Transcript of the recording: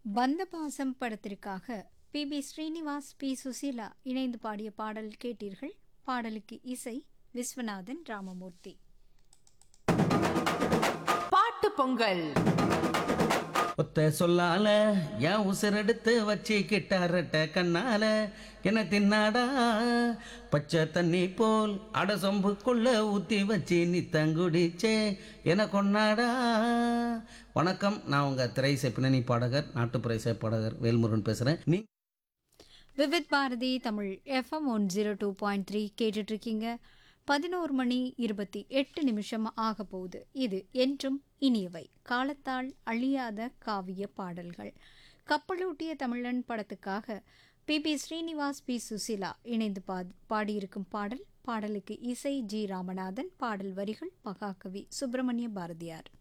பந்தபாசம் படத்திற்காக பி பி ஸ்ரீனிவாஸ் பி சுசீலா இணைந்து பாடிய பாடல் கேட்டீர்கள் பாடலுக்கு இசை விஸ்வநாதன் ராமமூர்த்தி பாட்டு பொங்கல் ஒத்த சொல்லால என் உசிரெடுத்து வச்சு கிட்டாரட்ட கண்ணால என்ன தின்னாடா பச்சை தண்ணி போல் அட சொம்புக்குள்ள ஊத்தி வச்சு நித்தங்குடிச்சே என கொண்டாடா வணக்கம் நான் உங்க திரைசை பின்னணி பாடகர் நாட்டுப்புற இசை பாடகர் வேல்முருகன் பேசுறேன் நீ Vividh Bharati Tamil FM one zero two point three கேட்டுட்ருக்கீங்க பதினோரு மணி இருபத்தி எட்டு நிமிஷம் ஆக போகுது இது என்றும் இனியவை காலத்தால் அழியாத காவிய பாடல்கள் கப்பலூட்டிய தமிழன் படத்துக்காக பி பி ஸ்ரீனிவாஸ் பி சுசிலா இணைந்து பா பாடியிருக்கும் பாடல் பாடலுக்கு இசை ஜி ராமநாதன் பாடல் வரிகள் மகாகவி சுப்பிரமணிய பாரதியார்